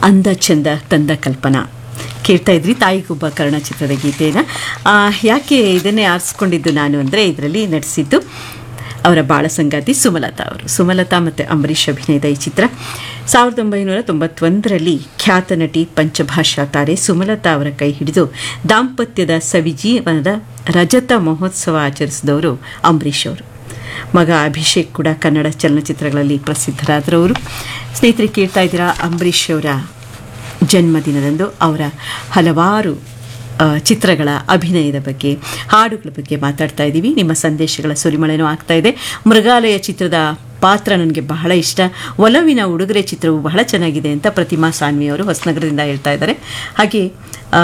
ಅಂದ ಚಂದ ತಂದ ಕಲ್ಪನಾ ಕೇಳ್ತಾ ಇದ್ರಿ ತಾಯಿಗೊಬ್ಬ ಕರ್ಣ ಚಿತ್ರದ ಗೀತೆಯನ್ನು ಯಾಕೆ ಇದನ್ನೇ ಆರಿಸ್ಕೊಂಡಿದ್ದು ನಾನು ಅಂದರೆ ಇದರಲ್ಲಿ ನಟಿಸಿದ್ದು ಅವರ ಬಾಳ ಸಂಗಾತಿ ಸುಮಲತಾ ಅವರು ಸುಮಲತಾ ಮತ್ತು ಅಂಬರೀಷ್ ಅಭಿನಯದ ಈ ಚಿತ್ರ ಸಾವಿರದ ಒಂಬೈನೂರ ತೊಂಬತ್ತೊಂದರಲ್ಲಿ ಖ್ಯಾತ ನಟಿ ಪಂಚಭಾಷಾ ತಾರೆ ಸುಮಲತಾ ಅವರ ಕೈ ಹಿಡಿದು ದಾಂಪತ್ಯದ ಸವಿಜೀವನದ ರಜತ ಮಹೋತ್ಸವ ಆಚರಿಸಿದವರು ಅಂಬರೀಷ್ ಅವರು ಮಗ ಅಭಿಷೇಕ್ ಕೂಡ ಕನ್ನಡ ಚಲನಚಿತ್ರಗಳಲ್ಲಿ ಪ್ರಸಿದ್ಧರಾದರವರು ಸ್ನೇಹಿತರೆ ಕೇಳ್ತಾ ಇದ್ದೀರಾ ಅಂಬರೀಷ್ ಅವರ ಜನ್ಮದಿನದಂದು ಅವರ ಹಲವಾರು ಆ, ಚಿತ್ರಗಳ ಅಭಿನಯದ ಬಗ್ಗೆ ಹಾಡುಗಳ ಬಗ್ಗೆ ಮಾತಾಡ್ತಾ ಇದ್ದೀವಿ ನಿಮ್ಮ ಸಂದೇಶಗಳ ಸುರಿಮಳೆನೂ ಆಗ್ತಾ ಇದೆ ಮೃಗಾಲಯ ಚಿತ್ರದ ಪಾತ್ರ ನನಗೆ ಬಹಳ ಇಷ್ಟ ಒಲವಿನ ಉಡುಗೊರೆ ಚಿತ್ರವು ಬಹಳ ಚೆನ್ನಾಗಿದೆ ಅಂತ ಪ್ರತಿಮಾ ಸಾನ್ವಿ ಅವರು ಹೊಸನಗರದಿಂದ ಹೇಳ್ತಾ ಇದ್ದಾರೆ ಹಾಗೆ ಆ,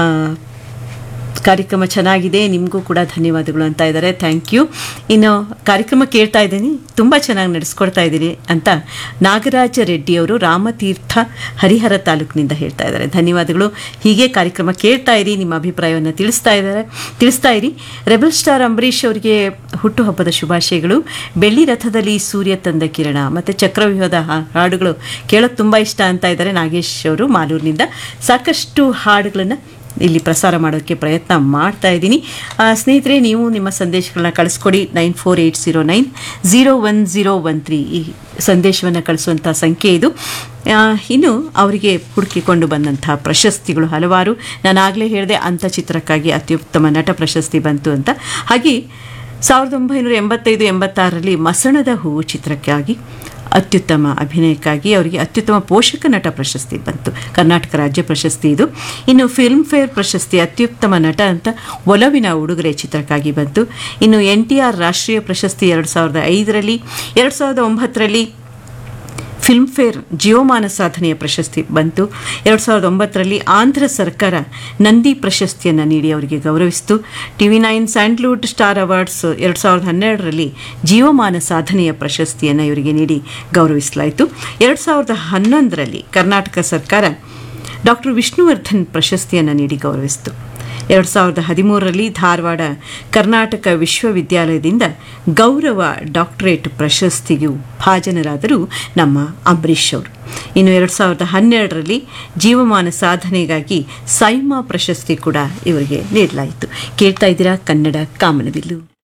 ಕಾರ್ಯಕ್ರಮ ಚೆನ್ನಾಗಿದೆ ನಿಮಗೂ ಕೂಡ ಧನ್ಯವಾದಗಳು ಅಂತ ಇದ್ದಾರೆ ಥ್ಯಾಂಕ್ ಯು ಇನ್ನು ಕಾರ್ಯಕ್ರಮ ಕೇಳ್ತಾ ಇದ್ದೀನಿ ತುಂಬ ಚೆನ್ನಾಗಿ ನಡೆಸ್ಕೊಡ್ತಾ ಇದ್ದೀನಿ ಅಂತ ನಾಗರಾಜ ರೆಡ್ಡಿ ಅವರು ರಾಮತೀರ್ಥ ಹರಿಹರ ತಾಲೂಕಿನಿಂದ ಹೇಳ್ತಾ ಇದ್ದಾರೆ ಧನ್ಯವಾದಗಳು ಹೀಗೆ ಕಾರ್ಯಕ್ರಮ ಕೇಳ್ತಾ ಇರಿ ನಿಮ್ಮ ಅಭಿಪ್ರಾಯವನ್ನು ತಿಳಿಸ್ತಾ ಇದ್ದಾರೆ ತಿಳಿಸ್ತಾ ಇರಿ ರೆಬಲ್ ಸ್ಟಾರ್ ಅಂಬರೀಷ್ ಅವರಿಗೆ ಹುಟ್ಟುಹಬ್ಬದ ಶುಭಾಶಯಗಳು ಬೆಳ್ಳಿ ರಥದಲ್ಲಿ ಸೂರ್ಯ ತಂದ ಕಿರಣ ಮತ್ತು ಚಕ್ರವ್ಯೂಹದ ಹಾ- ಹಾಡುಗಳು ಕೇಳೋಕ್ಕೆ ತುಂಬ ಇಷ್ಟ ಅಂತ ಇದ್ದಾರೆ ನಾಗೇಶ್ ಅವರು ಮಾಲೂರಿನಿಂದ ಸಾಕಷ್ಟು ಹಾಡುಗಳನ್ನು ಇಲ್ಲಿ ಪ್ರಸಾರ ಮಾಡೋಕ್ಕೆ ಪ್ರಯತ್ನ ಮಾಡ್ತಾ ಇದ್ದೀನಿ ಆ, ಸ್ನೇಹಿತರೆ ನೀವು ನಿಮ್ಮ ಸಂದೇಶಗಳನ್ನ ಕಳಿಸ್ಕೊಡಿ nine four eight zero nine zero one zero one three ಈ ಸಂದೇಶವನ್ನು ಕಳಿಸುವಂಥ ಸಂಖ್ಯೆ ಇದು ಆ, ಇನ್ನು ಅವರಿಗೆ ಹುಡುಕಿಕೊಂಡು ಬಂದಂಥ ಪ್ರಶಸ್ತಿಗಳು ಹಲವಾರು ನಾನು ಆಗಲೇ ಹೇಳಿದೆ ಅಂಥ ಚಿತ್ರಕ್ಕಾಗಿ ಅತ್ಯುತ್ತಮ ನಟ ಪ್ರಶಸ್ತಿ ಬಂತು ಅಂತ ಹಾಗೆ ಸಾವಿರದ ಒಂಬೈನೂರ ಎಂಬತ್ತೈದು ಎಂಬತ್ತಾರರಲ್ಲಿ ಮಸಣದ ಹೂವು ಚಿತ್ರಕ್ಕಾಗಿ ಅತ್ಯುತ್ತಮ ಅಭಿನಯಕ್ಕಾಗಿ ಅವರಿಗೆ ಅತ್ಯುತ್ತಮ ಪೋಷಕ ನಟ ಪ್ರಶಸ್ತಿ ಬಂತು ಕರ್ನಾಟಕ ರಾಜ್ಯ ಪ್ರಶಸ್ತಿ ಇದು ಇನ್ನು ಫಿಲ್ಮ್ ಫೇರ್ ಪ್ರಶಸ್ತಿ ಅತ್ಯುತ್ತಮ ನಟ ಅಂತ ಒಲವಿನ ಉಡುಗೊರೆ ಚಿತ್ರಕ್ಕಾಗಿ ಬಂತು ಇನ್ನು ಎನ್ ಟಿ ಆರ್ ರಾಷ್ಟ್ರೀಯ ಪ್ರಶಸ್ತಿ ಎರಡು ಸಾವಿರದ ಐದರಲ್ಲಿ ಎರಡು ಸಾವಿರದ ಒಂಬತ್ತರಲ್ಲಿ ಫಿಲ್ಮ್ಫೇರ್ ಜೀವಮಾನ ಸಾಧನೆಯ ಪ್ರಶಸ್ತಿ ಬಂತು ಎರಡು ಸಾವಿರದ ಒಂಬತ್ತರಲ್ಲಿ ಆಂಧ್ರ ಸರ್ಕಾರ ನಂದಿ ಪ್ರಶಸ್ತಿಯನ್ನು ನೀಡಿ ಅವರಿಗೆ ಗೌರವಿಸಿತು TV nine Sandalwood star awards ಎರಡು ಸಾವಿರದ ಹನ್ನೆರಡರಲ್ಲಿ ಜೀವಮಾನ ಸಾಧನೆಯ ಪ್ರಶಸ್ತಿಯನ್ನು ಇವರಿಗೆ ನೀಡಿ ಗೌರವಿಸಲಾಯಿತು ಎರಡು ಸಾವಿರದ ಹನ್ನೊಂದರಲ್ಲಿ ಕರ್ನಾಟಕ ಸರ್ಕಾರ ಡಾಕ್ಟರ್ ವಿಷ್ಣುವರ್ಧನ್ ಪ್ರಶಸ್ತಿಯನ್ನು ನೀಡಿ ಗೌರವಿಸಿತು ಎರಡು ಸಾವಿರದ ಹದಿಮೂರರಲ್ಲಿ ಧಾರವಾಡ ಕರ್ನಾಟಕ ವಿಶ್ವವಿದ್ಯಾಲಯದಿಂದ ಗೌರವ ಡಾಕ್ಟರೇಟ್ ಪ್ರಶಸ್ತಿಗೂ ಭಾಜನರಾದರು ನಮ್ಮ ಅಂಬರೀಷ್ ಅವರು ಇನ್ನು ಎರಡು ಸಾವಿರದ ಹನ್ನೆರಡರಲ್ಲಿ ಜೀವಮಾನ ಸಾಧನೆಗಾಗಿ ಸೈಮಾ ಪ್ರಶಸ್ತಿ ಕೂಡ ಇವರಿಗೆ ನೀಡಲಾಯಿತು ಕೇಳ್ತಾ ಇದ್ದೀರಾ ಕನ್ನಡ ಕಾಮನಬಿಲ್ಲು